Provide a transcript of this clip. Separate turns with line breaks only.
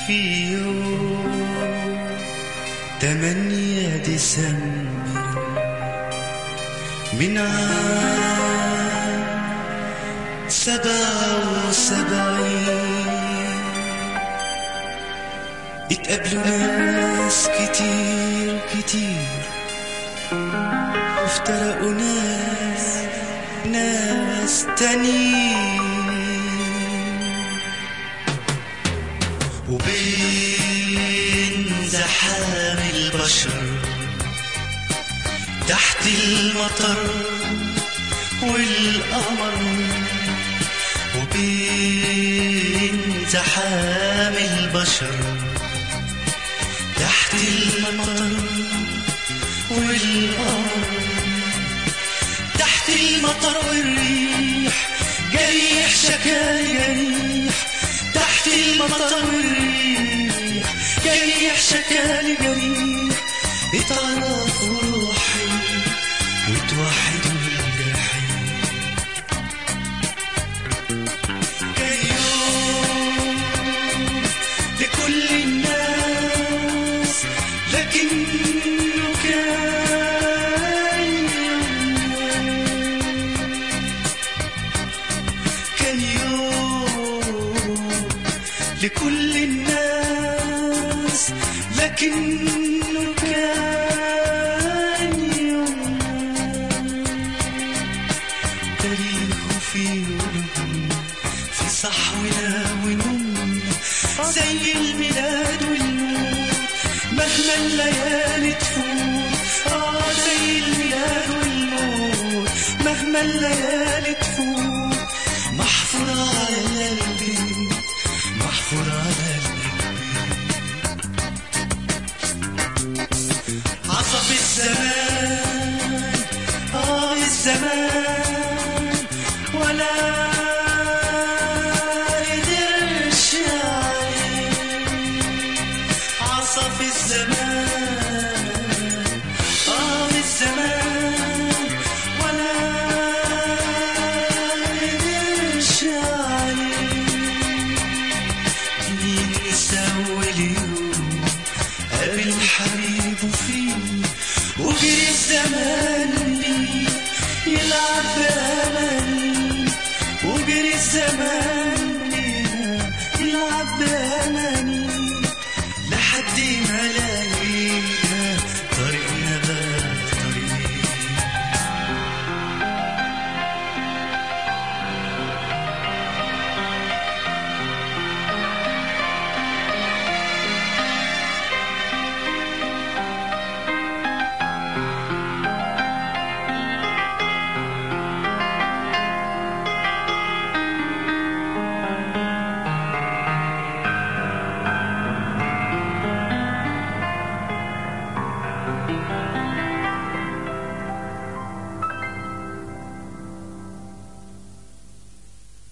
في يوم تمانية ديسمبر من عام سبعة وسبعين اتقابلوا ناس كتير كتير وافترقوا ناس ناس تانيين وبين زحام البشر تحت المطر والقمر وبين زحام البشر تحت المطر والقمر تحت المطر والريح جريح شكايا جريح تحت المطر والريح جريح شكالي جريح اتعرفوا روحي وتوحدوا الجحيم كان يوم لكل الناس لكنه كان يوم كان يوم لكل الناس لكنه كان يوم تاريخه في ولوم في صحونا ونوم زي الميلاد والموت مهما الليالي تفوت اه زي الميلاد والموت مهما الليالي تفوت محفورة على قلبي محفورة على قلبي عصف الزمان اه الزمان ولا قدرش عليه عصف الزمان اه الزمان ولا قدرش عليه مين يسوي اليوم قابل حبيبه فيه وجري الزمان ليه يلعب بأماني وجري الزمان لينا يلعب بأماني لحد ما لاقينا طريقنا بقى طريق